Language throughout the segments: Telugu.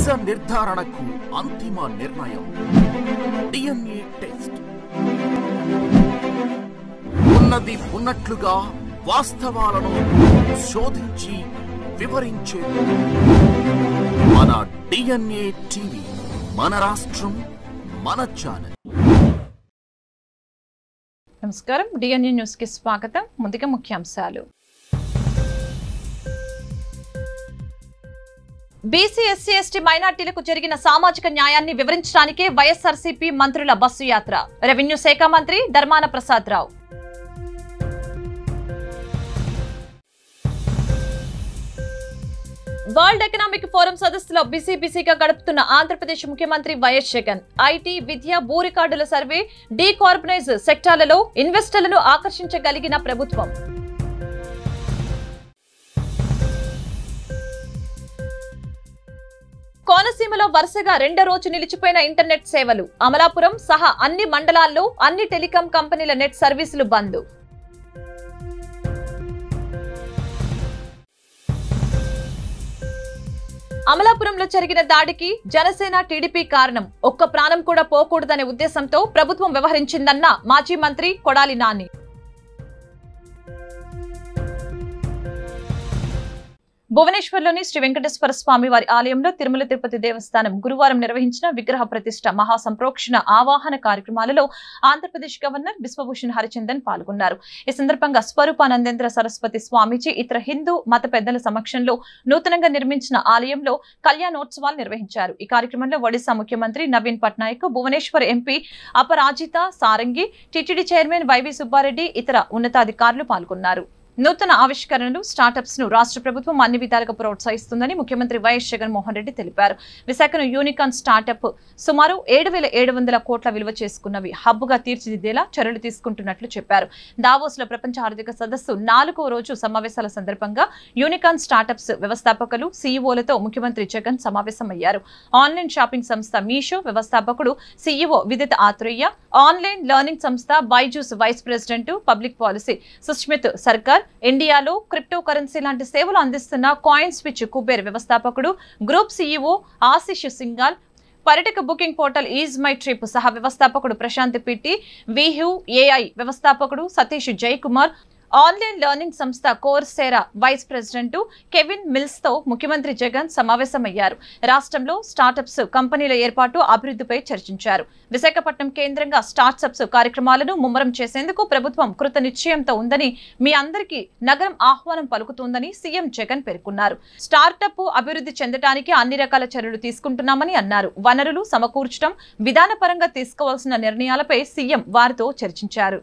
నిజ నిర్ధారణకు అంతిమ నిర్ణయం డిఎన్ఏ టెస్ట్ ఉన్నది ఉన్నట్లుగా వాస్తవాలను శోధించి వివరించే మన డిఎన్ఏ టీవీ మన రాష్ట్రం మన ఛానల్ నమస్కారం డిఎన్ఏ న్యూస్ కి స్వాగతం ముందుగా ముఖ్యాంశాలు బీసీ ఎస్సీ ఎస్టీ మైనార్టీలకు జరిగిన సామాజిక న్యాయాన్ని వివరించడానికే వైఎస్ఆర్సీపీ మంత్రుల బస్సు యాత్ర రెవెన్యూ శాఖ మంత్రి Dharmana Prasad Rao World Economic Forum సదస్సులో బిజీ బిజీగా గడుపుతున్న ఆంధ్రప్రదేశ్ ముఖ్యమంత్రి వైఎస్ జగన్ ఐటీ విద్య భూ రికార్డుల సర్వే డీకార్బనైజ్ సెక్టార్లలో ఇన్వెస్టర్లను ఆకర్షించగలిగిన ప్రభుత్వం కోనసీమలో వరుసగా రెండో రోజు నిలిచిపోయిన ఇంటర్నెట్ సేవలు అమలాపురం సహా అన్ని మండలాల్లో అన్ని టెలికాం కంపెనీల నెట్ సర్వీసులు బంద్ అమలాపురంలో జరిగిన దాడికి జనసేన టీడీపీ కారణం ఒక్క ప్రాణం కూడా పోకూడదనే ఉద్దేశంతో ప్రభుత్వం వ్యవహరించిందన్న మాజీ మంత్రి కొడాలి నాని భువనేశ్వర్లోని శ్రీ వెంకటేశ్వర స్వామి వారి ఆలయంలో తిరుమల తిరుపతి దేవస్థానం గురువారం నిర్వహించిన విగ్రహ ప్రతిష్ట మహాసంప్రోక్షణ ఆవాహన కార్యక్రమాలలో ఆంధ్రప్రదేశ్ గవర్నర్ బిశ్వభూషణ్ హరిచందన్ పాల్గొన్నారు ఈ సందర్భంగా స్వరూపానందేంద్ర సరస్వతి స్వామీజీ ఇతర హిందూ మత పెద్దల సమక్షంలో నూతనంగా నిర్మించిన ఆలయంలో కళ్యాణోత్సవాలు నిర్వహించారు ఈ కార్యక్రమంలో ఒడిశా ముఖ్యమంత్రి Naveen Patnaik Bhubaneswar MP Aparajita Sarangi TTD chairman YV Subba Reddy ఇతర ఉన్నతాధికారులు పాల్గొన్నారు నూతన ఆవిష్కరణలు స్టార్టప్స్ ను రాష్ట్ర ప్రభుత్వం అన్ని విధాలుగా ప్రోత్సహిస్తుందని ముఖ్యమంత్రి వైఎస్ జగన్మోహన్ రెడ్డి తెలిపారు విశాఖను యూనికాన్ స్టార్టప్ సుమారు ఏడు వేల ఏడు వందల కోట్ల విలువ చేసుకున్నవి హబ్ గా తీర్చిదిద్దేలా చర్యలు తీసుకుంటున్నట్లు చెప్పారు దావోస్ లో ప్రపంచ ఆర్థిక సదస్సు నాలుగో రోజు సమావేశాల సందర్భంగా యూనికాన్ స్టార్టప్స్ వ్యవస్థాపకులు సీఈఓలతో ముఖ్యమంత్రి జగన్ సమావేశమయ్యారు ఆన్లైన్ షాపింగ్ సంస్థ మీషో వ్యవస్థాపకుడు CEO Vidit Aatrey online learning సంస్థ Byju's vice president public policy Sushmit Sarkar ఇండియాలో క్రిప్టో కరెన్సీ లాంటి సేవలు అందిస్తున్న కాయిన్ స్విచ్ కుబేర్ వ్యవస్థాపకుడు గ్రూప్ సీఈఓ ఆశిష్ సింగాల్ పర్యాటక booking portal EaseMyTrip సహా వ్యవస్థాపకుడు ప్రశాంత్ పిట్టి విహ్యూ ఏఐ వ్యవస్థాపకుడు సతీష్ జయకుమార్ ఆన్లైన్ లెర్నింగ్ సంస్థ Coursera vice president Kevin Mills తో ముఖ్యమంత్రి జగన్ సమావేశమయ్యారు రాష్ట్రంలో స్టార్టప్స్ కంపెనీల ఏర్పాటు అభివృద్ధిపై చర్చించారు విశాఖపట్నం కేంద్రంగా స్టార్ట్అప్స్ కార్యక్రమాలను ముమ్మరం చేసేందుకు ప్రభుత్వం కృత నిశ్చయంతో ఉందని మీ అందరికీ నగరం ఆహ్వానం పలుకుతోందని సీఎం జగన్ పేర్కొన్నారు స్టార్టప్ అభివృద్ధి చెందడానికి అన్ని రకాల చర్యలు తీసుకుంటున్నామని అన్నారు వనరులు సమకూర్చడం విధానపరంగా తీసుకోవాల్సిన నిర్ణయాలపై సీఎం వారితో చర్చించారు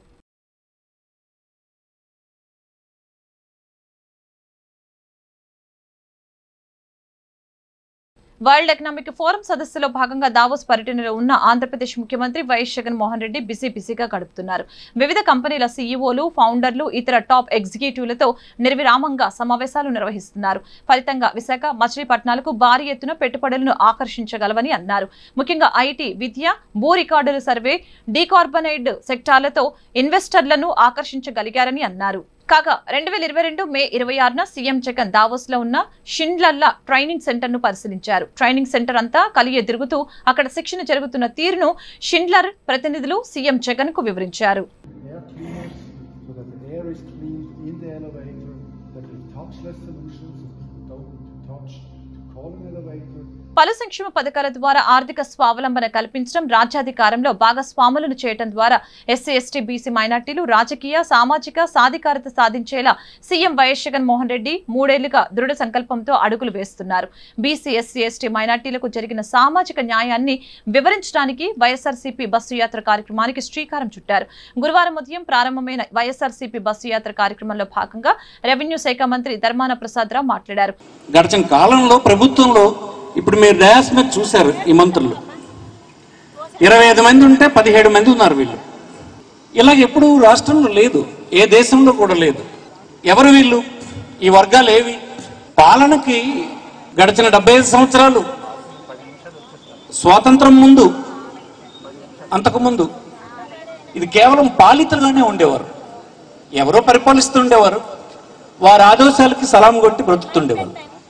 వరల్డ్ ఎకనామిక్ ఫోరం సదస్సులో భాగంగా దావోస్ పర్యటనలో ఉన్న ఆంధ్రప్రదేశ్ ముఖ్యమంత్రి వైఎస్ జగన్మోహన్ రెడ్డి బిజీ బిజీగా గడుపుతున్నారు వివిధ కంపెనీల సీఈఓలు ఫౌండర్లు ఇతర టాప్ ఎగ్జిక్యూటివ్లతో నిర్విరామంగా సమావేశాలు నిర్వహిస్తున్నారు ఫలితంగా విశాఖ మచిలీపట్నాలకు భారీ ఎత్తున పెట్టుబడులను ఆకర్షించగలవని అన్నారు ముఖ్యంగా ఐటీ విద్య భూ రికార్డుల సర్వే డీకార్బనైడ్ సెక్టార్లతో ఇన్వెస్టర్లను ఆకర్షించగలిగారని అన్నారు కాగా రెండు వేల ఇరవై రెండు మే ఇరవై ఆరున సీఎం జగన్ దావోస్ లో ఉన్న షిండ్లల్లా ట్రైనింగ్ సెంటర్ ను పరిశీలించారు ట్రైనింగ్ సెంటర్ అంతా కలిగి తిరుగుతూ అక్కడ శిక్షణ జరుగుతున్న తీరును షిండ్లర్ ప్రతినిధులు సీఎం జగన్ కు వివరించారు air cleaners so that the air is cleaned in the elevator, that we touchless solutions, so people don't need to touch to call an elevator. పలు సంక్షేమ పథకాల ద్వారా ఆర్థిక స్వావలంబన కల్పించడం రాజ్యాధికారంలో భాగస్వాములను చేయడం ద్వారా ఎస్సీ ఎస్టీ బీసీ మైనార్టీలు రాజకీయ సామాజిక సాధికారత సాధించేలా సీఎం వైఎస్ జగన్మోహన్ రెడ్డి మూడేళ్లుగా దృఢ సంకల్పంతో అడుగులు వేస్తున్నారు బీసీ ఎస్సీ ఎస్టీ మైనార్టీలకు జరిగిన సామాజిక న్యాయాన్ని వివరించడానికి వైఎస్ఆర్సీపీ బస్సు యాత్ర కార్యక్రమానికి శ్రీకారం చుట్టారు గురువారం ఉదయం ప్రారంభమైన వైఎస్ఆర్సీపీ బస్సు యాత్ర కార్యక్రమంలో భాగంగా రెవెన్యూ శాఖ మంత్రి ధర్మాన ప్రసాద్ రావు మాట్లాడారు గడిచిన కాలంలో ప్రభుత్వంలో ఇప్పుడు మీరు డయాస్ మీద చూశారు ఈ మంత్రులు ఇరవై ఐదు మంది ఉంటే పదిహేడు మంది ఉన్నారు వీళ్ళు ఇలాగ ఎప్పుడు రాష్ట్రంలో లేదు ఏ దేశంలో కూడా లేదు ఎవరు వీళ్ళు ఈ వర్గాలు ఏవి పాలనకి గడిచిన డెబ్బై ఐదు సంవత్సరాలు స్వాతంత్రం ముందు అంతకుముందు ఇది కేవలం పాలితులుగానే ఉండేవారు ఎవరో పరిపాలిస్తుండేవారు వారి ఆదేశాలకి సలాం కొట్టి బ్రతుకుతుండేవారు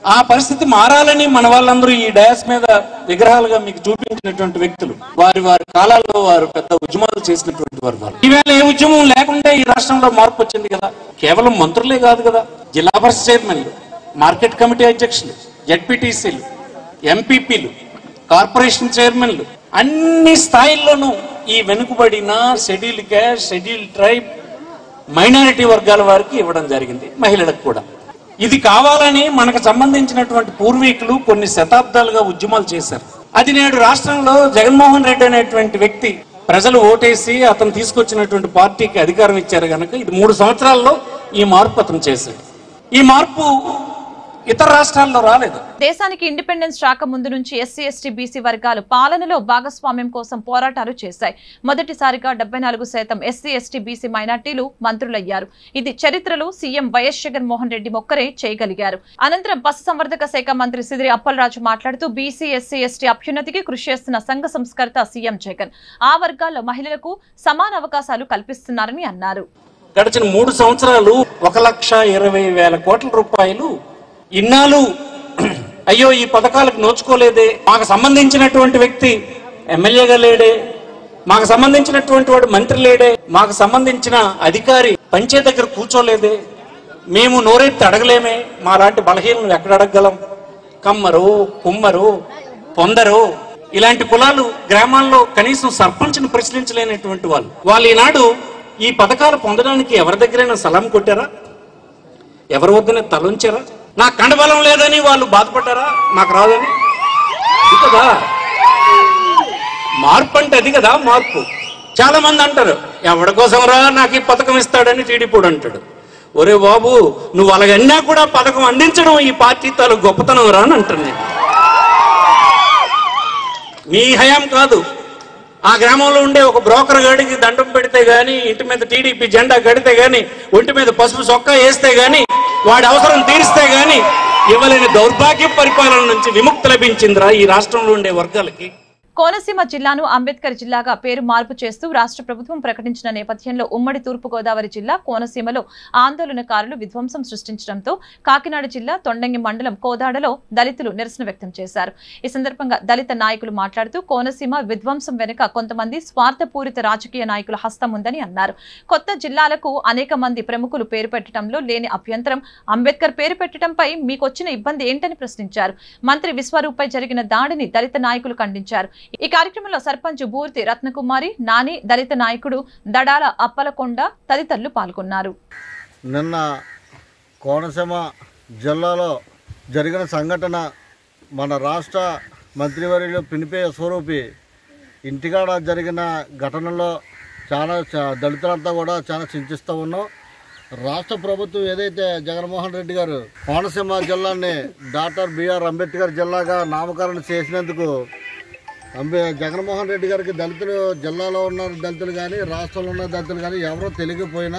ఆ పరిస్థితి మారాలని మన వాళ్ళందరూ ఈ డయాస్ మీద విగ్రహాలుగా మీకు చూపించినటువంటి వ్యక్తులు వారి వారి కాలాల్లో వారు పెద్ద ఉద్యమాలు చేసినటువంటి వారు వాళ్ళు ఈవేళ ఏ ఉద్యమం లేకుండా ఈ రాష్ట్రంలో మార్పు వచ్చింది కదా కేవలం మంత్రులే కాదు కదా జిల్లా పరిషత్ చైర్మన్లు మార్కెట్ కమిటీ అధ్యక్షులు జడ్పీటీసీలు ఎంపీపీలు కార్పొరేషన్ చైర్మన్లు అన్ని స్థాయిల్లోనూ ఈ వెనుకబడిన schedule caste schedule tribe minority వర్గాల వారికి ఇవ్వడం జరిగింది మహిళలకు కూడా ఇది కావాలని మనకు సంబంధించినటువంటి పూర్వీకులు కొన్ని శతాబ్దాలుగా ఉద్యమాలు చేశారు అది నేడు రాష్ట్రంలో జగన్మోహన్ రెడ్డి అనేటువంటి వ్యక్తి ప్రజలు ఓటేసి అతను తీసుకొచ్చినటువంటి పార్టీకి అధికారం ఇచ్చారు కనుక ఇది మూడు సంవత్సరాల్లో ఈ మార్పు అతను చేశాడు ఈ మార్పు ఇతర రాష్ట్రాల్లో రాలేదు దేశానికి ఇండిపెండెన్స్ రాక ముందు నుంచి ఎస్సీ ఎస్టీ బీసీ వర్గాలు పాలనలో భాగస్వామ్యం కోసం పోరాటాలు చేశాయి మొదటిసారిగా డెబ్బై నాలుగు శాతం ఎస్సీ ఎస్టీ బీసీ మైనార్టీలు మంత్రులయ్యారు ఇది చరిత్రలో సీఎం వైఎస్ జగన్మోహన్ రెడ్డి మొక్కరే చేయగలిగారు అనంతరం పశుసంవర్ధక శాఖ మంత్రి సిదిరి అప్పలరాజు మాట్లాడుతూ బీసీ ఎస్సీ ఎస్టీ అభ్యున్నతికి కృషి చేస్తున్న సంఘ సంస్కర్త సీఎం జగన్ ఆ వర్గాల్లో మహిళలకు సమాన అవకాశాలు కల్పిస్తున్నారని అన్నారు గడిచిన మూడు సంవత్సరాలు ఒక లక్ష ఇరవై వేల కోట్ల రూపాయలు ఇన్నాళ్ళు అయ్యో ఈ పథకాలకు నోచుకోలేదే మాకు సంబంధించినటువంటి వ్యక్తి ఎమ్మెల్యేగా లేడే మాకు సంబంధించినటువంటి వాడు మంత్రి లేడే మాకు సంబంధించిన అధికారి పంచే దగ్గర కూర్చోలేదే మేము నోరెత్తి అడగలేమే మా లాంటి బలహీనలు ఎక్కడ అడగగలం కమ్మరు కుమ్మరు పొందరు ఇలాంటి కులాలు గ్రామాల్లో కనీసం సర్పంచ్ను ప్రశ్నించలేనటువంటి వాళ్ళు వాళ్ళు ఈనాడు ఈ పథకాలు పొందడానికి ఎవరి దగ్గరైనా సలాం కొట్టారా ఎవరి వద్దనే తలంచారా నాకు కండబలం లేదని వాళ్ళు బాధపడ్డారా నాకు రాదని ఇది కదా మార్పు అంటే అది కదా మార్పు చాలా మంది అంటారు ఎవడి కోసం రా నాకు ఈ పథకం ఇస్తాడని టీడీపూడు అంటాడు ఒరే బాబు నువ్వు అలాగన్నా కూడా పథకం అందించడం ఈ పార్టీ తాలూ గొప్పతనం రా అని అంటాను నేను మీ హయాం కాదు ఆ గ్రామంలో ఉండే ఒక బ్రోకర్ గాడికి దండం పెడితే గాని ఇంటి మీద టీడీపీ జెండా కడితే గాని ఒంటి మీద పసుపు చొక్కా వేస్తే గాని వాడి అవసరం తీరిస్తే గాని ఇవ్వలేని దౌర్భాగ్య పరిపాలన నుంచి విముక్తి లభించిందిరా ఈ రాష్ట్రంలో ఉండే వర్గాలకి కోనసీమ జిల్లాను అంబేద్కర్ జిల్లాగా పేరు మార్పు చేస్తూ రాష్ట్ర ప్రభుత్వం ప్రకటించిన నేపథ్యంలో ఉమ్మడి తూర్పుగోదావరి జిల్లా కోనసీమలో ఆందోళనకారులు విధ్వంసం సృష్టించడంతో కాకినాడ జిల్లా తొండంగి మండలం కోదాడలో దళితులు నిరసన వ్యక్తం చేశారు ఈ సందర్భంగా దళిత నాయకులు మాట్లాడుతూ కోనసీమ విధ్వంసం వెనుక కొంతమంది స్వార్థపూరిత రాజకీయ నాయకుల హస్తం ఉందని అన్నారు కొత్త జిల్లాలకు అనేక మంది ప్రముఖులు పేరు పెట్టడంలో లేని అభ్యంతరం అంబేద్కర్ పేరు పెట్టడంపై మీకొచ్చిన ఇబ్బంది ఏంటని ప్రశ్నించారు మంత్రి విశ్వరూపై జరిగిన దాడిని దళిత నాయకులు ఖండించారు ఈ కార్యక్రమంలో సర్పంచ్ బూర్తి రత్నకుమారి నాని దళిత నాయకుడు దడాల అప్పలకొండ తదితరులు పాల్గొన్నారు నిన్న కోనసీమ జిల్లాలో జరిగిన సంఘటన మన రాష్ట్ర మంత్రివర్యులు పినిపే స్వరూపి ఇంటికాడ జరిగిన ఘటనలో చాలా చ- దళితులంతా కూడా చాలా చింతిస్తూ ఉన్నాం రాష్ట్ర ప్రభుత్వం ఏదైతే జగన్మోహన్ రెడ్డి గారు కోనసీమ జిల్లాని డాక్టర్ బిఆర్ అంబేద్కర్ జిల్లాగా నామకరణం చేసినందుకు అంబే జగన్మోహన్ రెడ్డి గారికి దళితులు జిల్లాలో ఉన్న దళితులు కానీ రాష్ట్రంలో ఉన్న దళితులు కానీ ఎవరో తెలియకపోయినా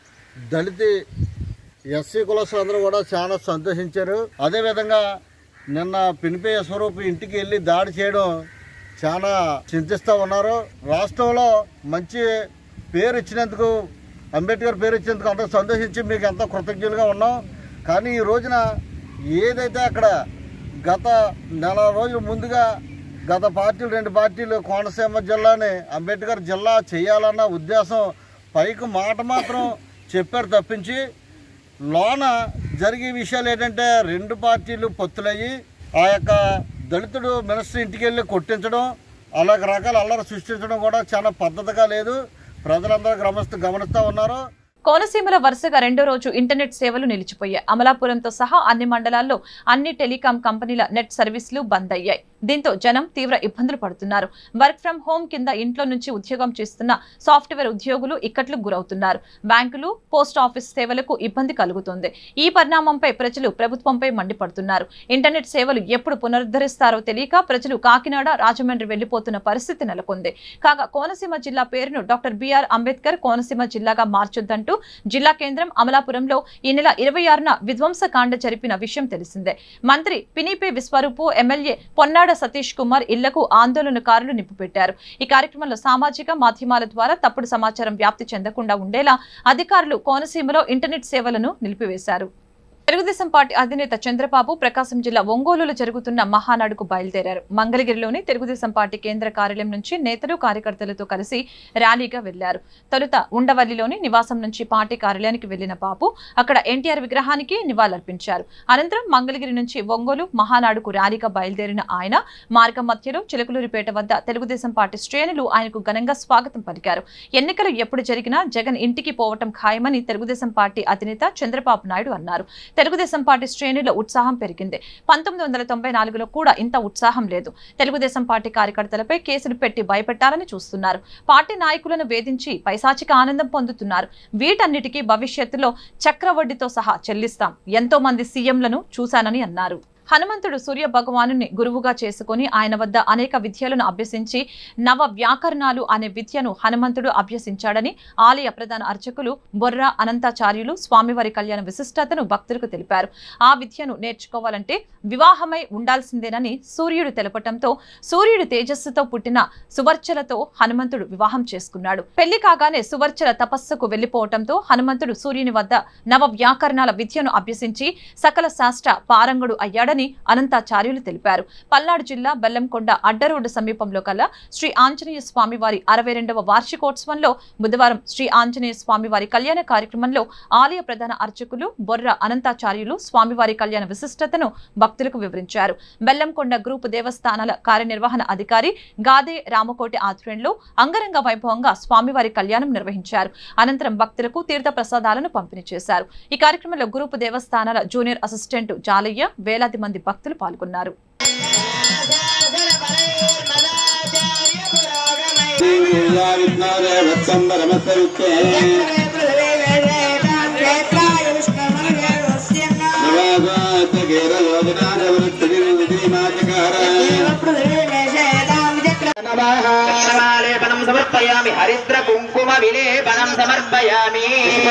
దళిత ఎస్సీ కులస్తులందరూ కూడా చాలా సంతోషించారు అదేవిధంగా నిన్న పినిపే స్వరూప్ ఇంటికి వెళ్ళి దాడి చేయడం చాలా చింతిస్తూ ఉన్నారు రాష్ట్రంలో మంచి పేరు ఇచ్చినందుకు అంబేద్కర్ పేరు ఇచ్చినందుకు అంత సంతోషించి మీకు ఎంతో కృతజ్ఞులుగా ఉన్నాం కానీ ఈ రోజున ఏదైతే అక్కడ గత నెల రోజుల ముందుగా గత పార్టీలు రెండు పార్టీలు కోనసీమ జిల్లాని అంబేద్కర్ జిల్లా చేయాలన్న ఉద్దేశం పైకి మాట మాత్రం చెప్పారు తప్పించి లోన జరిగే విషయాలు ఏంటంటే రెండు పార్టీలు పొత్తులయ్యి ఆ యొక్క దళితుడు మినిస్టర్ ఇంటికి వెళ్ళి కొట్టించడం అలాగ రకాల అల్లరి సృష్టించడం కూడా చాలా పద్ధతిగా లేదు ప్రజలందరూ గమనిస్తూ గమనిస్తూ ఉన్నారు కోనసీమలో వరుసగా రెండో రోజు ఇంటర్నెట్ సేవలు నిలిచిపోయాయి అమలాపురంతో సహా అన్ని మండలాల్లో అన్ని టెలికాం కంపెనీల నెట్ సర్వీసులు బంద్ అయ్యాయి దీంతో జనం తీవ్ర ఇబ్బందులు పడుతున్నారు వర్క్ ఫ్రం హోం కింద ఇంట్లో నుంచి ఉద్యోగం చేస్తున్న సాఫ్ట్వేర్ ఉద్యోగులు ఇక్కట్లకు గురవుతున్నారు బ్యాంకులు పోస్ట్ ఆఫీస్ సేవలకు ఇబ్బంది కలుగుతుంది ఈ పరిణామంపై ప్రజలు ప్రభుత్వంపై మండిపడుతున్నారు ఇంటర్నెట్ సేవలు ఎప్పుడు పునరుద్ధరిస్తారో తెలియక ప్రజలు కాకినాడ రాజమండ్రి వెళ్లిపోతున్న పరిస్థితి నెలకొంది కాగా కోనసీమ జిల్లా పేరును డాక్టర్ బిఆర్ అంబేద్కర్ కోనసీమ జిల్లాగా మార్చొద్దంటూ జిల్లా కేంద్రం అమలాపురంలో ఈ నెల ఇరవై ఆరున విధ్వంసకాండ జరిపిన విషయం తెలిసిందే మంత్రి పినిపే విశ్వరూపు ఎమ్మెల్యే పొన్నాడ సతీష్ కుమార్ ఇళ్లకు ఆందోళనకారులు నింపుపెట్టారు ఈ కార్యక్రమంలో సామాజిక మాధ్యమాల ద్వారా తప్పుడు సమాచారం వ్యాప్తి చెందకుండా ఉండేలా అధికారులు కోనసీమలో ఇంటర్నెట్ సేవలను నిలిపివేశారు తెలుగుదేశం పార్టీ అధినేత చంద్రబాబు ప్రకాశం జిల్లా ఒంగోలులో జరుగుతున్న మహానాడుకు బయలుదేరారు మంగళగిరిలోని తెలుగుదేశం పార్టీ కేంద్ర కార్యాలయం నుంచి నేతలు కార్యకర్తలతో కలిసి ర్యాలీగా వెళ్లారు తొలుత ఉండవల్లిలోని నివాసం నుంచి పార్టీ కార్యాలయానికి వెళ్లిన బాబు అక్కడ ఎన్టీఆర్ విగ్రహానికి నివాళులర్పించారు అనంతరం మంగళగిరి నుంచి ఒంగోలు మహానాడుకు ర్యాలీగా బయలుదేరిన ఆయన మార్గం మధ్యలో చిలకలూరిపేట వద్ద తెలుగుదేశం పార్టీ శ్రేణులు ఆయనకు ఘనంగా స్వాగతం పలికారు ఎన్నికలు ఎప్పుడు జరిగినా జగన్ ఇంటికి పోవటం ఖాయమని తెలుగుదేశం పార్టీ అధినేత చంద్రబాబు నాయుడు అన్నారు తెలుగుదేశం పార్టీ శ్రేణుల ఉత్సాహం పెరిగింది పంతొమ్మిది వందల తొంభై నాలుగులో కూడా ఇంత ఉత్సాహం లేదు తెలుగుదేశం పార్టీ కార్యకర్తలపై కేసులు పెట్టి భయపెట్టాలని చూస్తున్నారు పార్టీ నాయకులను వేధించి పైశాచిక ఆనందం పొందుతున్నారు వీటన్నిటికీ భవిష్యత్తులో చక్రవడ్డీతో సహా చెల్లిస్తాం ఎంతో మంది సీఎంలను చూశానని అన్నారు హనుమంతుడు సూర్య భగవానుని గురువుగా చేసుకుని ఆయన వద్ద అనేక విద్యలను అభ్యసించి నవ వ్యాకరణాలు అనే విద్యను హనుమంతుడు అభ్యసించాడని ఆలయ ప్రధాన అర్చకులు బొర్ర అనంతాచార్యులు స్వామివారి కళ్యాణ విశిష్టతను భక్తులకు తెలిపారు ఆ విద్యను నేర్చుకోవాలంటే వివాహమై ఉండాల్సిందేనని సూర్యుడు తెలపటంతో సూర్యుడి తేజస్సుతో పుట్టిన సువర్చలతో హనుమంతుడు వివాహం చేసుకున్నాడు పెళ్లి కాగానే సువర్చల తపస్సుకు వెళ్లిపోవటంతో హనుమంతుడు సూర్యుని వద్ద నవ వ్యాకరణాల విద్యను అభ్యసించి సకల శాస్త్ర పారంగుడు అయ్యాడని అనంతాచార్యులు తెలిపారు పల్నాడు జిల్లా బెల్లంకొండ అడ్డరోడ్డు సమీపంలో కల శ్రీ ఆంజనేయ స్వామి వారి అరవై రెండవ వార్షికోత్సవంలో బుధవారం శ్రీ ఆంజనేయ స్వామి వారి కళ్యాణ కార్యక్రమంలో ఆలయ ప్రధాన అర్చకులు బొర్ర అనంతాచార్యులు స్వామివారి కళ్యాణ విశిష్టతను భక్తులకు వివరించారు బెల్లంకొండ గ్రూప్ దేవస్థానాల కార్యనిర్వహణ అధికారి గాదే రామకోటి ఆధ్వర్యంలో అంగరంగ వైభవంగా స్వామివారి కళ్యాణం నిర్వహించారు అనంతరం భక్తులకు తీర్థ ప్రసాదాలను పంపిణీ చేశారు ఈ కార్యక్రమంలో గ్రూప్ దేవస్థానాల జూనియర్ అసిస్టెంట్ జాలయ్య వేలాది మంది భక్తులు పాల్గొన్నారు క్షమాలేపనం సమర్పయామి హరిద్ర కుంకుమ విలేపనం సమర్పయామి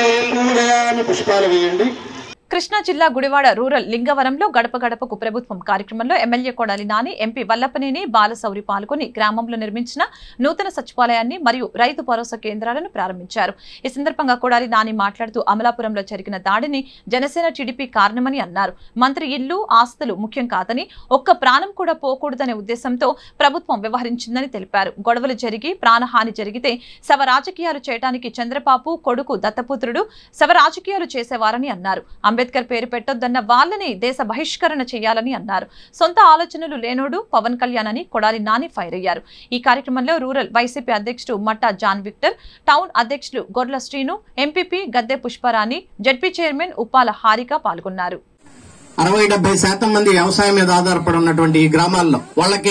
పుష్పాలు వేయండి కృష్ణా జిల్లా గుడివాడ రూరల్ లింగవరంలో గడప గడపకు ప్రభుత్వం కార్యక్రమంలో ఎమ్మెల్యే కొడాలి నాని ఎంపీ వల్లపనేని బాలసౌరి పాల్గొని గ్రామంలో నిర్మించిన నూతన సచివాలయాన్ని మరియు రైతు భరోసా కేంద్రాలను ప్రారంభించారు ఈ సందర్భంగా కొడాలి నాని మాట్లాడుతూ అమలాపురంలో జరిగిన దాడిని జనసేన టీడీపీ కారణమని అన్నారు మంత్రి ఇల్లు ఆస్తులు ముఖ్యం కాదని ఒక్క ప్రాణం కూడా పోకూడదనే ఉద్దేశంతో ప్రభుత్వం వ్యవహరించిందని తెలిపారు గొడవలు జరిగి ప్రాణహాని జరిగితే శవ రాజకీయాలు చేయడానికి చంద్రబాబు కొడుకు దత్తపుత్రుడు శవ రాజకీయాలు చేసేవారని అన్నారు అంబేద్కర్ పేరు పెట్టొద్దన్న వాళ్ళని దేశ బహిష్కరణ చేయాలని అన్నారు సొంత ఆలోచనలు లేనోడు పవన్ కళ్యాణ్ అని కొడాలి నాని ఫైర్ అయ్యారు ఈ కార్యక్రమంలో రూరల్ వైసీపీ అధ్యక్షుడు మట్టా జాన్ విక్టర్ టౌన్ అధ్యక్షులు Gorla Srinu MPP Gadde Pushparani ZP chairman Uppala Harika పాల్గొన్నారు అరవై డెబ్బై శాతం మంది వ్యవసాయం మీద ఆధారపడి ఉన్నటువంటి ఈ గ్రామాల్లో వాళ్ళకి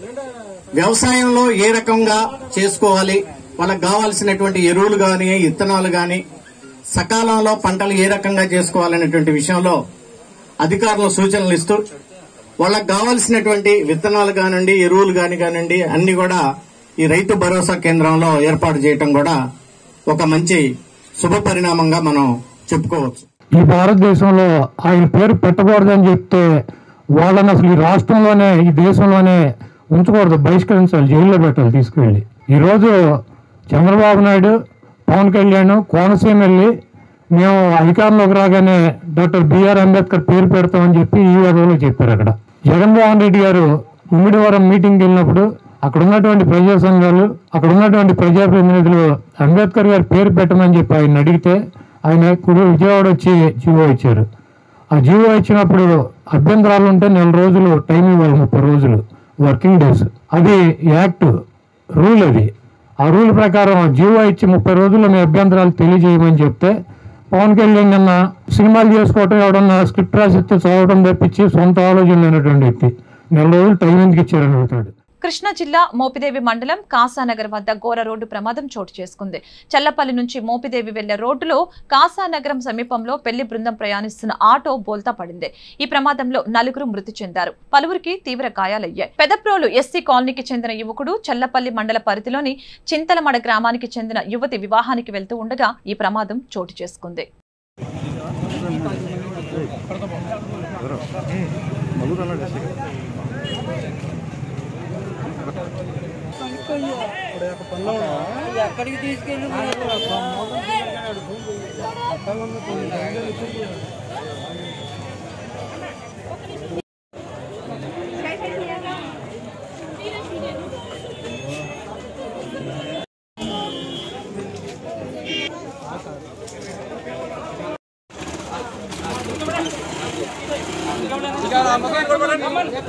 వ్యవసాయంలో ఏ రకంగా చేసుకోవాలి వాళ్ళకి కావాల్సినటువంటి ఎరువులు గాని ఇత్తనాలు గాని సకాలంలో పంటలు ఏ రకంగా చేసుకోవాలనేటువంటి విషయంలో అధికారులు సూచనలు ఇస్తూ వాళ్ళకి కావాల్సినటువంటి విత్తనాలు కానివ్వండి ఎరువులు కాని కానివ్వండి అన్ని కూడా ఈ రైతు భరోసా కేంద్రంలో ఏర్పాటు చేయటం కూడా ఒక మంచి శుభ పరిణామంగా మనం చెప్పుకోవచ్చు ఈ భారతదేశంలో ఆయన పేరు పెట్టకూడదని చెప్తే వాళ్ళని అసలు ఈ రాష్ట్రంలోనే ఈ దేశంలోనే ఉంచకూడదు బహిష్కరించాలి జైల్లో పెట్టాలి తీసుకువెళ్ళి ఈరోజు చంద్రబాబు నాయుడు పవన్ కళ్యాణ్ కోనసీమ వెళ్ళి మేము అధికారంలోకి రాగానే డాక్టర్ బిఆర్ అంబేద్కర్ పేరు పెడతామని చెప్పి ఈ విధంలో చెప్పారు అక్కడ జగన్మోహన్ రెడ్డి గారు ఉమ్మిడివరం మీటింగ్కి వెళ్ళినప్పుడు అక్కడ ఉన్నటువంటి ప్రజా సంఘాలు అక్కడ ఉన్నటువంటి ప్రజాప్రతినిధులు అంబేద్కర్ గారి పేరు పెట్టమని చెప్పి ఆయన అడిగితే ఆయన కుడి విజయవాడ వచ్చి జీవో ఇచ్చారు ఆ జీవో ఇచ్చినప్పుడు అభ్యంతరాలు ఉంటే నెల రోజులు టైం ఇవ్వాలి ముప్పై రోజులు వర్కింగ్ డేస్ అది యాక్ట్ రూల్ అది ఆ రూల్ ప్రకారం జీవో ఇచ్చి ముప్పై రోజుల్లో మీ అభ్యంతరాలు తెలియజేయమని చెప్తే పవన్ కళ్యాణ్ నిన్న సినిమాలు చేసుకోవటం ఎవడన్నా స్క్రిప్ట్ రాసిస్తే చదవడం తప్పించి సొంత ఆలోచన లేనటువంటి వ్యక్తి నెల రోజులు టైం ఎందుకు ఇచ్చారని అడుగుతాడు కృష్ణా జిల్లా మోపిదేవి మండలం కాసానగర్ వద్ద ఘోర రోడ్డు ప్రమాదం చోటు చేసుకుంది చల్లపల్లి నుంచి మోపిదేవి వెళ్లే రోడ్డులో కాసానగరం సమీపంలో పెళ్లి బృందం ప్రయాణిస్తున్న ఆటో బోల్తా పడింది ఈ ప్రమాదంలో నలుగురు మృతి చెందారు పలువురికి తీవ్ర గాయాలయ్యాయి పెదప్రోలు ఎస్సీ కాలనీకి చెందిన యువకుడు చల్లపల్లి మండల పరిధిలోని చింతలమడ గ్రామానికి చెందిన యువతి వివాహానికి వెళ్తూ ఉండగా ఈ ప్రమాదం చోటు చేసుకుంది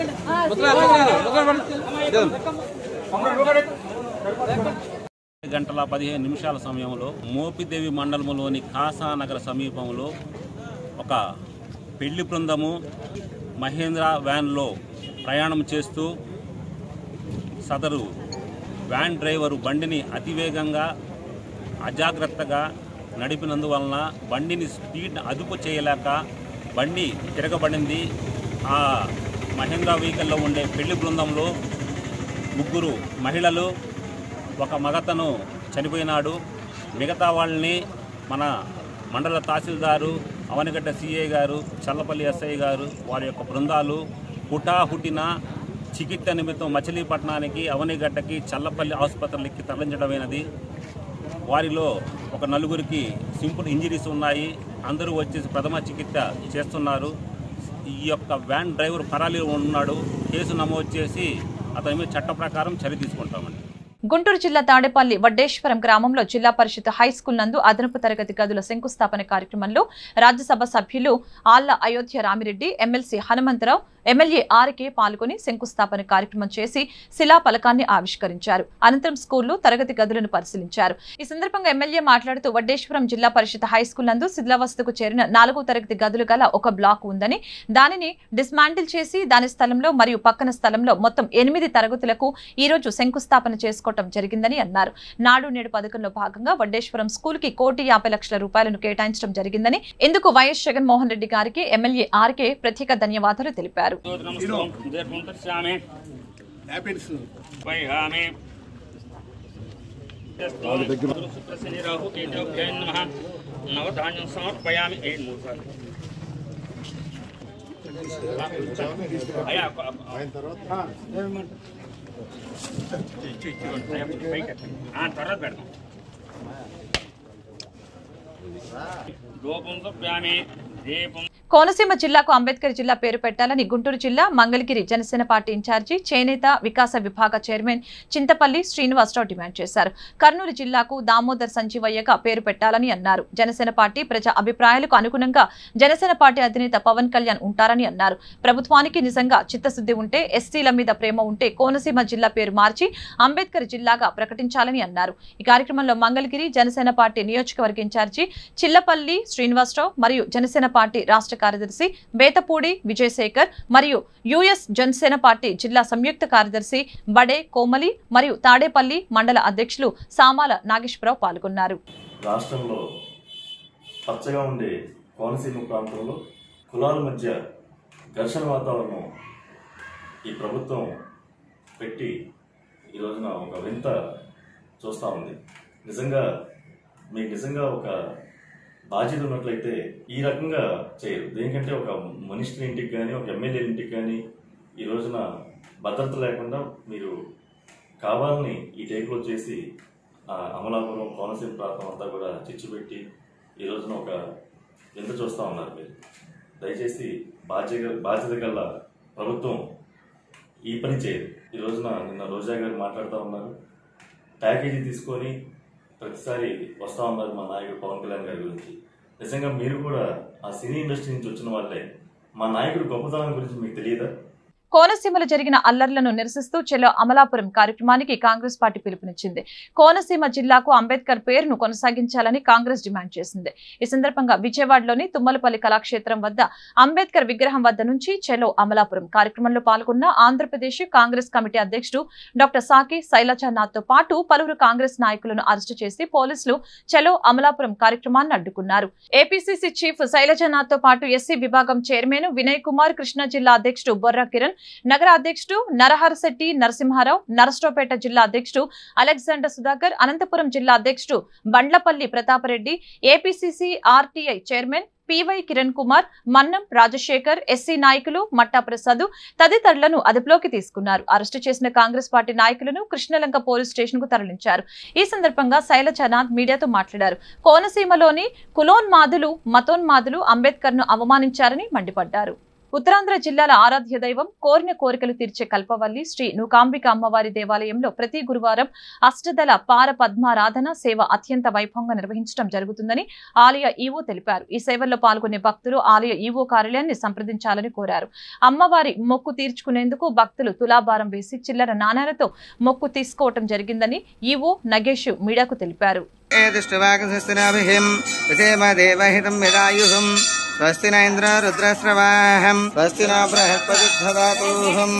గంటల పదిహేను నిమిషాల సమయంలో మోపిదేవి మండలంలోని కాసానగర్ సమీపంలో ఒక పెళ్లి బృందము మహేంద్ర వ్యాన్లో ప్రయాణం చేస్తూ సదరు వ్యాన్ డ్రైవరు బండిని అతివేగంగా అజాగ్రత్తగా నడిపినందువలన బండిని స్పీడ్ అదుపు చేయలేక బండి తిరగబడింది ఆ మహేంద్ర వెహికల్లో ఉండే పెళ్లి బృందంలో ముగ్గురు మహిళలు ఒక మగతను చనిపోయినాడు మిగతా వాళ్ళని మన మండల తహసీల్దారు అవనగడ్డ సిఐ గారు చల్లపల్లి ఎస్ఐ గారు వారి యొక్క బృందాలు హుటాహుటిన చికిత్స నిమిత్తం మచిలీపట్నానికి అవనిగడ్డకి చల్లపల్లి ఆసుపత్రులకి తరలించడమైనది వారిలో ఒక నలుగురికి సింపుల్ ఇంజరీస్ ఉన్నాయి అందరూ వచ్చేసి ప్రథమ చికిత్స చేస్తున్నారు ఈ యొక్క వ్యాన్ డ్రైవర్ పరాలీలో ఉన్నాడు కేసు నమోదు చేసి అతని మీద చట్ట ప్రకారం చర్య తీసుకుంటామండి గుంటూరు జిల్లా తాడేపల్లి వడ్డేశ్వరం గ్రామంలో జిల్లా పరిషత్ హై స్కూల్ నందు అదనపు తరగతి గదుల శంకుస్థాపన కార్యక్రమంలో రాజ్యసభ సభ్యులు ఆళ్ల అయోధ్య రామిరెడ్డి ఎమ్మెల్సీ హనుమంతరావు ఎమ్మెల్యే ఆర్కే పాల్గొని శంకుస్థాపన కార్యక్రమం చేసి శిలా ఫలకాన్ని ఆవిష్కరించారు అనంతరం స్కూల్లో తరగతి గదులను పరిశీలించారు ఈ సందర్భంగా ఎమ్మెల్యే మాట్లాడుతూ వడ్డేశ్వరం జిల్లా పరిషత్ హై స్కూల్ నందు శిథిలావస్థకు చేరిన నాలుగో తరగతి గదులు గల ఒక బ్లాక్ ఉందని దానిని డిస్మాంటిల్ చేసి దాని స్థలంలో మరియు పక్కన స్థలంలో మొత్తం ఎనిమిది తరగతులకు ఈ రోజు శంకుస్థాపన చేసుకోవటం జరిగిందని అన్నారు నాడు నేడు పథకంలో భాగంగా వడ్డేశ్వరం స్కూల్ కి కోటి యాభై లక్షల రూపాయలను కేటాయించడం జరిగిందని ఇందుకు వైఎస్ జగన్మోహన్ రెడ్డి గారికి ఎమ్మెల్యే ఆర్కే ప్రత్యేక ధన్యవాదాలు తెలిపారు నవధాన్యం సమర్పయామి ఏడు మూడు సార్లు అయ్యా తర్వాత పెడతాం రూపంతో ప్యామి దీపం కోనసీమ జిల్లాకు అంబేద్కర్ జిల్లా పేరు పెట్టాలని గుంటూరు జిల్లా మంగళగిరి జనసేన పార్టీ ఇన్ఛార్జి చేనేత వికాస విభాగ చైర్మన్ చింతపల్లి శ్రీనివాసరావు డిమాండ్ చేశారు కర్నూలు జిల్లాకు దామోదర్ సంజీవయ్యగా పేరు పెట్టాలని అన్నారు జనసేన పార్టీ ప్రజా అభిప్రాయాలకు అనుగుణంగా జనసేన పార్టీ అధినేత పవన్ కళ్యాణ్ ఉంటారని అన్నారు ప్రభుత్వానికి నిజంగా చిత్తశుద్ధి ఉంటే ఎస్సీల మీద ప్రేమ ఉంటే కోనసీమ జిల్లా పేరు మార్చి అంబేద్కర్ జిల్లాగా ప్రకటించాలని అన్నారు ఈ కార్యక్రమంలో మంగళగిరి జనసేన పార్టీ నియోజకవర్గ ఇన్ఛార్జి చిల్లపల్లి శ్రీనివాసరావు మరియు జనసేన పార్టీ రాష్ట్ర కార్యదర్శి బేతపూడి విజయశేఖర్ మరియు యుఎస్ జనసేన పార్టీ జిల్లా సంయుక్త కార్యదర్శి బడే కోమలి మరియు తాడేపల్లి మండల అధ్యక్షులు సామాల నాగేశ్వరరావు పాల్గొన్నారు రాష్ట్రంలో పచ్చగా ఉండే కోనసీమ ప్రాంతంలో కులాల మధ్య ఘర్షణ వాతావరణం ఈ ప్రభుత్వం పెట్టి ఈ రోజున ఒక వింత చూస్తూ ఉంది నిజంగా మీకు నిజంగా ఒక బాధ్యత ఉన్నట్లయితే ఈ రకంగా చేయరు దేనికంటే ఒక మనిషి ఇంటికి కానీ ఒక ఎమ్మెల్యే ఇంటికి కానీ ఈ రోజున భద్రత లేకుండా మీరు కావాలని ఈ టేకులో చేసి ఆ అమలాపురం కోనసీమ ప్రాంతం అంతా కూడా చిచ్చుపెట్టి ఈ రోజున ఒక ఎంత చూస్తూ ఉన్నారు మీరు దయచేసి బాధ్యత బాధ్యత గల ప్రభుత్వం ఈ పని చేయదు ఈ రోజున నిన్న రోజా గారు మాట్లాడుతూ ఉన్నారు ప్యాకేజీ తీసుకొని ప్రతిసారి వస్తూ ఉన్నారు మా నాయకుడు పవన్ కళ్యాణ్ గారి గురించి నిజంగా మీరు కూడా ఆ సినీ ఇండస్ట్రీ నుంచి వచ్చిన వాళ్ళే మా నాయకుడు గొప్పతనం గురించి మీకు తెలియదా కోనసీమలో జరిగిన అల్లర్లను నిరసిస్తూ చెలో అమలాపురం కార్యక్రమానికి కాంగ్రెస్ పార్టీ పిలుపునిచ్చింది కోనసీమ జిల్లాకు అంబేద్కర్ పేరును కొనసాగించాలని కాంగ్రెస్ డిమాండ్ చేసింది ఈ సందర్భంగా విజయవాడలోని తుమ్మలపల్లి కళాక్షేత్రం వద్ద అంబేద్కర్ విగ్రహం వద్ద నుంచి చెలో అమలాపురం కార్యక్రమంలో పాల్గొన్న ఆంధ్రప్రదేశ్ కాంగ్రెస్ కమిటీ అధ్యక్షుడు డాక్టర్ సాకి శైలజానాథ్ తో పాటు పలువురు కాంగ్రెస్ నాయకులను అరెస్టు చేసి పోలీసులు చలో అమలాపురం కార్యక్రమాన్ని అడ్డుకున్నారు ఏపీసీసీ చీఫ్ శైలజానాథ్ తో పాటు ఎస్సీ విభాగం చైర్మన్ వినయ్ కుమార్ కృష్ణా జిల్లా అధ్యక్షుడు బొర్రా కిరణ్ నగర అధ్యక్షుడు నరహరశెట్టి నరసింహారావు నరసరావుపేట జిల్లా అధ్యక్షుడు అలెగ్జాండర్ సుధాకర్ అనంతపురం జిల్లా అధ్యక్షుడు Bandlapalli Pratapreddy APCC RTI chairman PY Kiran Kumar Mannam Rajasekhar SC నాయకులు మట్టా ప్రసాద్ తదితరులను అదుపులోకి తీసుకున్నారు అరెస్టు చేసిన కాంగ్రెస్ పార్టీ నాయకులను కృష్ణలంక పోలీస్ స్టేషన్ కు తరలించారు ఈ సందర్భంగా శైలజనాథ్ మీడియాతో మాట్లాడారు కోనసీమలోని కులోన్మాదులు మతోన్మాదులు అంబేద్కర్ ను అవమానించారని మండిపడ్డారు ఉత్తరాంధ్ర జిల్లాల ఆరాధ్య దైవం కోరిన కోరికలు తీర్చే కల్పవల్లి శ్రీ నూకాంబిక అమ్మవారి దేవాలయంలో ప్రతి గురువారం అష్టదళ పార పద్మారాధన సేవ అత్యంత వైభవంగా నిర్వహించడం జరుగుతుందని ఆలయ ఈవో తెలిపారు ఈ సేవల్లో పాల్గొనే భక్తులు ఆలయ ఈవో కార్యాలయాన్ని సంప్రదించాలని కోరారు అమ్మవారి మొక్కు తీర్చుకునేందుకు భక్తులు తులాభారం వేసి చిల్లర నాణాలతో మొక్కు తీసుకోవటం జరిగిందని ఈవో నగేష్ మీడియాకు తెలిపారు ఏదిష్టువాగస్తినాభిహిం విధేమ దేవహితం యదాయుహం స్వస్తి న ఇంద్ర రుద్రశ్రవాహం స్వస్తి న బృహస్పతి దదాతూహం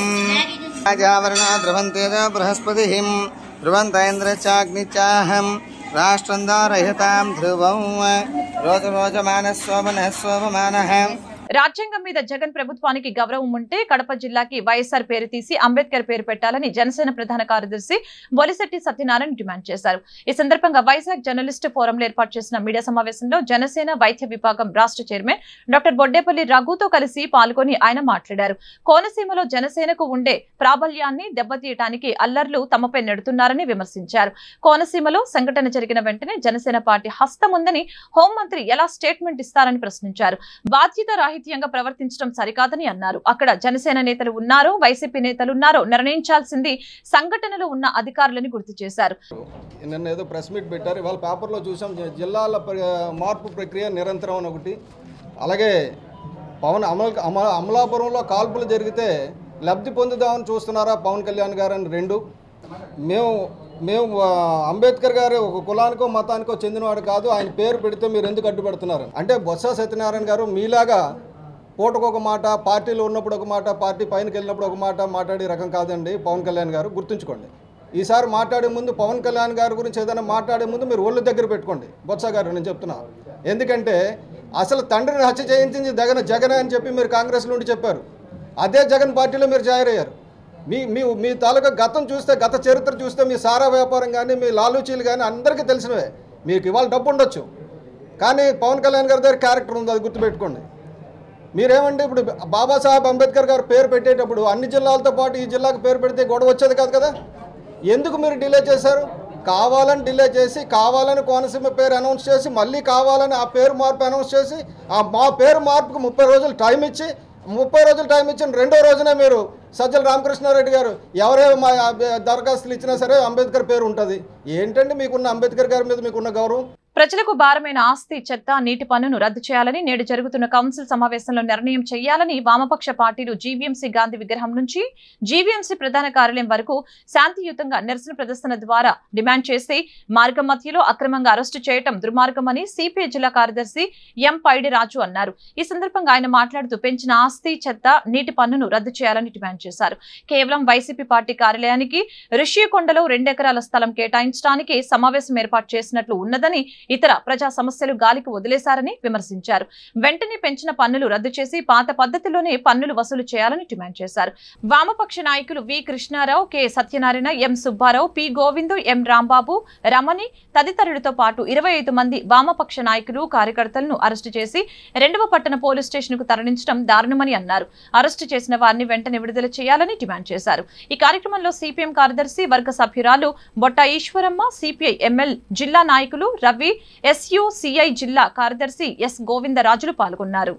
రాజావరణ ధ్రువంతేజ బృహస్పతిహిం ధ్రువంత ఇంద్రచాగ్నిచాహం రాష్ట్రం దారహితాం ధ్రువం రోజు రోజమాన శోభన శోభమాన రాజ్యాంగం మీద జగన్ ప్రభుత్వానికి గౌరవం ఉంటే కడప జిల్లాకి వైఎస్ఆర్ పేరు తీసి అంబేద్కర్ పేరు పెట్టాలని జనసేన ప్రధాన కార్యదర్శి బొలిశెట్టి సత్యనారాయణ డిమాండ్ చేశారు ఈ సందర్భంగా వైజాగ్ జర్నలిస్ట్ ఫోరంలో ఏర్పాటు చేసిన మీడియా సమావేశంలో జనసేన వైద్య విభాగం రాష్ట్ర చైర్మన్ డాక్టర్ బొడ్డేపల్లి రఘుతో కలిసి పాల్గొని ఆయన మాట్లాడారు కోనసీమలో జనసేనకు ఉండే ప్రాబల్యాన్ని దెబ్బతీయటానికి అల్లర్లు తమపై నెడుతున్నారని విమర్శించారు కోనసీమలో సంఘటన జరిగిన వెంటనే జనసేన పార్టీ హస్తముందని హోంమంత్రి ఎలా స్టేట్మెంట్ ఇస్తారని ప్రశ్నించారు బాధ్యత రాహిత్యంగా ప్రవర్తించడం సరికాదని అన్నారు అక్కడ జనసేన నేతలు ఉన్నారో వైసీపీ నేతలు ఉన్నారో నిర్ణయించాల్సింది సంఘటనలో ఉన్న అధికారులని గుర్తు చేశారు నిన్న ఏదో ప్రెస్ మీట్ పెట్టారు ఇవాళ పేపర్లో చూసాం జి- జిల్లాల ప్ర- మార్పు ప్రక్రియ నిరంతరం అని ఒకటి అలాగే పవన్ అమల అమ అమలాపురంలో కాల్పులు జరిగితే లబ్ధి పొందుదామని చూస్తున్నారా పవన్ కళ్యాణ్ గారు అని రెండు మేము మేము ఆ, అంబేద్కర్ గారు ఒక కులానికో మతానికో చెందినవాడు కాదు ఆయన పేరు పెడితే మీరు ఎందుకు అడ్డుపెడుతున్నారు అంటే బొత్స సత్యనారాయణ గారు మీలాగా పూటకు ఒక మాట పార్టీలో ఉన్నప్పుడు ఒక మాట పార్టీ పైనకి వెళ్ళినప్పుడు ఒక మాట మాట్లాడే రకం కాదండి పవన్ కళ్యాణ్ గారు గుర్తుంచుకోండి ఈసారి మాట్లాడే ముందు పవన్ కళ్యాణ్ గారి గురించి ఏదైనా మాట్లాడే ముందు మీరు ఒళ్ళు దగ్గర పెట్టుకోండి బొత్స గారు నేను చెప్తున్నా ఎందుకంటే అసలు తండ్రిని హత్య చేయించింది జగన్ జగన్ అని చెప్పి మీరు కాంగ్రెస్ నుండి చెప్పారు అదే జగన్ పార్టీలో మీరు జాయిరయ్యారు మీ మీ మీ తాలూకా గతం చూస్తే గత చరిత్ర చూస్తే మీ సారా వ్యాపారం కానీ మీ లాలూచీలు కానీ అందరికీ తెలిసినవే మీకు ఇవాళ డబ్బు ఉండొచ్చు కానీ పవన్ కళ్యాణ్ గారి దగ్గర క్యారెక్టర్ ఉంది అది గుర్తుపెట్టుకోండి మీరేమంటే ఇప్పుడు బాబాసాహెబ్ అంబేద్కర్ గారు పేరు పెట్టేటప్పుడు అన్ని జిల్లాలతో పాటు ఈ జిల్లాకు పేరు పెడితే గొడవ వచ్చేది కాదు కదా ఎందుకు మీరు డిలే చేశారు కావాలని డిలే చేసి కావాలని కోనసీమ పేరు అనౌన్స్ చేసి మళ్ళీ కావాలని ఆ పేరు మార్పు అనౌన్స్ చేసి ఆ మా పేరు మార్పుకు ముప్పై రోజులు టైం ఇచ్చి ముప్పై రోజులు టైం ఇచ్చిన రెండో రోజునే మీరు సజ్జల రామకృష్ణారెడ్డి గారు ఎవరే మా దరఖాస్తులు ఇచ్చినా సరే అంబేద్కర్ పేరు ఉంటుంది ఏంటండి మీకున్న అంబేద్కర్ గారి మీద మీకున్న గౌరవం ప్రజలకు భారమైన ఆస్తి చెత్త నీటి పన్నును రద్దు చేయాలని నేడు జరుగుతున్న కౌన్సిల్ సమావేశంలో నిర్ణయం చేయాలని వామపక్ష పార్టీలు జీవీఎంసీ గాంధీ విగ్రహం నుంచి జీవీఎంసీ ప్రధాన కార్యాలయం వరకు శాంతియుతంగా నిరసన ప్రదర్శన ద్వారా డిమాండ్ చేసి మార్గం మధ్యలో అక్రమంగా అరెస్టు చేయటం దుర్మార్గమని సిపిఐ జిల్లా కార్యదర్శి ఎం పైడి రాజు అన్నారు ఈ సందర్భంగా ఆయన మాట్లాడుతూ పెంచిన ఆస్తి చెత్త నీటి పన్నును రద్దు చేయాలని డిమాండ్ చేశారు కేవలం వైసీపీ పార్టీ కార్యాలయానికి ఋషికొండలో రెండెకరాల స్థలం కేటాయించడానికి సమావేశం ఏర్పాటు చేసినట్లు ఉన్నదని ఇతర ప్రజా సమస్యలు గాలికి వదిలేశారని విమర్శించారు వెంటనే పెంచిన పన్నులు రద్దు చేసి పాత పద్ధతిలోనే పన్నులు వసూలు చేయాలని డిమాండ్ చేశారు వామపక్ష నాయకులు V Krishnarao K Satyanarayana M Subbarao P Govindu M Rambabu Ramani తదితరులతో పాటు ఇరవై ఐదు మంది వామపక్ష నాయకులు కార్యకర్తలను అరెస్టు చేసి రెండవ పట్టణ పోలీస్ స్టేషన్ కు తరలించడం దారుణమని అన్నారు అరెస్టు చేసిన వారిని వెంటనే విడుదల చేయాలని డిమాండ్ చేశారు ఈ కార్యక్రమంలో సిపిఎం కార్యదర్శి వర్గ సభ్యురాలు బొట్ట ఈశ్వరమ్మ సిపిఐ ఎంఎల్ జిల్లా నాయకులు రవి ఎస్యుసిఐ జిల్లా కార్యదర్శి ఎస్ గోవిందరాజులు పాల్గొన్నారు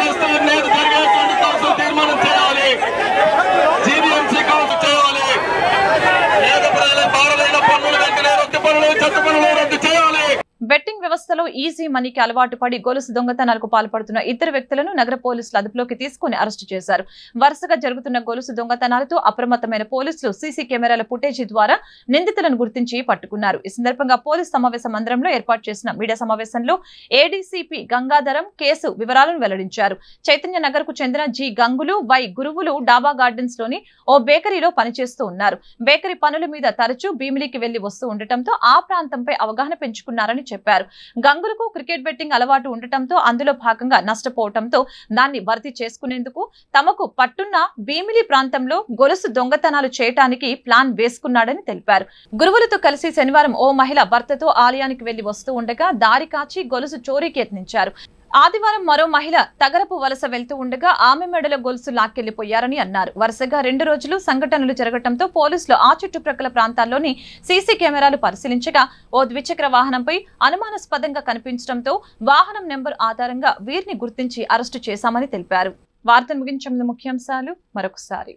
తీర్మానం చేయాలి జీవీఎంసీ కౌన్సిల్ చేయాలి పేద ప్రజల భారమైన పన్నులు వెంటనే రద్దు పనులు చెత్త పనులు రద్దు చేయాలి బెట్టింగ్ వ్యవస్థలో ఈజీ మనీకి అలవాటు పడి గొలుసు దొంగతనాలకు పాల్పడుతున్న ఇద్దరు వ్యక్తులను నగర పోలీసులు అదుపులోకి తీసుకుని అరెస్టు చేశారు వరుసగా జరుగుతున్న గొలుసు దొంగతనాలతో అప్రమత్తమైన పోలీసులు సీసీ కెమెరాల ఫుటేజీ ద్వారా నిందితులను గుర్తించి పట్టుకున్నారు ఈ సందర్భంగా పోలీస్ సమావేశ మందిరంలో ఏర్పాటు చేసిన మీడియా సమావేశంలో ఏడీసీపీ గంగాధరం కేసు వివరాలను వెల్లడించారు చైతన్య నగర్ కు చెందిన జి గంగులు వై గురువులు డాబా గార్డెన్స్ లోని ఓ బేకరీలో పనిచేస్తూ ఉన్నారు బేకరీ పనుల మీద తరచూ భీమిలికి వెళ్లి వస్తూ ఉండటంతో ఆ ప్రాంతంపై అవగాహన పెంచుకున్నారని చెప్పారు గంగులకు క్రికెట్ బెట్టింగ్ అలవాటు ఉండటంతో అందులో భాగంగా నష్టపోవటంతో దాన్ని భర్తీ చేసుకునేందుకు తమకు పట్టున్న భీమిలి ప్రాంతంలో గొలుసు దొంగతనాలు చేయటానికి ప్లాన్ వేసుకున్నాడని తెలిపారు గురువులతో కలిసి శనివారం ఓ మహిళ భర్తతో ఆలయానికి వెళ్లి వస్తూ ఉండగా దారి కాచి గొలుసు చోరీకి యత్నించారు ఆదివారం మరో మహిళ తగరపు వలస వెళ్తూ ఉండగా ఆమె మెడల గొలుసు లాక్కెళ్లిపోయారని అన్నారు వరుసగా రెండు రోజులు సంఘటనలు జరగడంతో పోలీసులు ఆ చుట్టుప్రక్కల ప్రాంతాల్లోని సీసీ కెమెరాలు పరిశీలించగా ఓ ద్విచక్ర వాహనంపై అనుమానాస్పదంగా కనిపించడంతో వాహనం నెంబర్ ఆధారంగా వీరిని గుర్తించి అరెస్టు చేశామని తెలిపారు వార్తలు ముగించే ముందు ముఖ్యాంశాలు మరొకసారి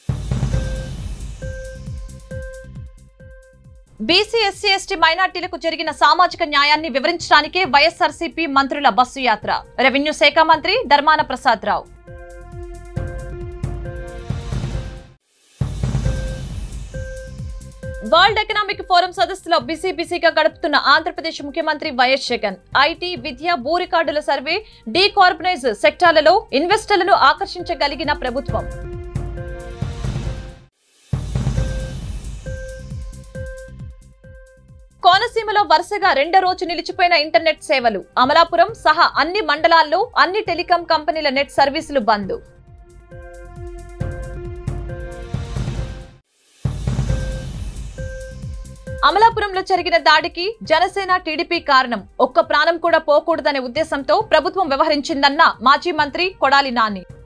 బీసీ ఎస్సీ ఎస్టీ మైనార్టీలకు జరిగిన సామాజిక న్యాయాన్ని వివరించడానికే వైఎస్ఆర్సీపీ మంత్రుల బస్సు యాత్ర రెవెన్యూ శాఖ మంత్రి Dharmana Prasad Rao World Economic Forum సదస్సులో బిజీ బిజీగా గడుపుతున్న ఆంధ్రప్రదేశ్ ముఖ్యమంత్రి వైఎస్ జగన్ ఐటీ విద్య భూ రికార్డుల సర్వే డీకార్బనైజ్ సెక్టార్లలో ఇన్వెస్టర్లను ఆకర్షించగలిగిన ప్రభుత్వం కోనసీమలో వరుసగా రెండో రోజు నిలిచిపోయిన ఇంటర్నెట్ సేవలు అమలాపురం సహా అన్ని మండలాల్లో అన్ని టెలికాం కంపెనీల నెట్ సర్వీసులు బంద్ అమలాపురంలో జరిగిన దాడికి జనసేన టీడీపీ కారణం ఒక్క ప్రాణం కూడా పోకూడదనే ఉద్దేశంతో ప్రభుత్వం వ్యవహరించిందన్న మాజీ మంత్రి కొడాలి నాని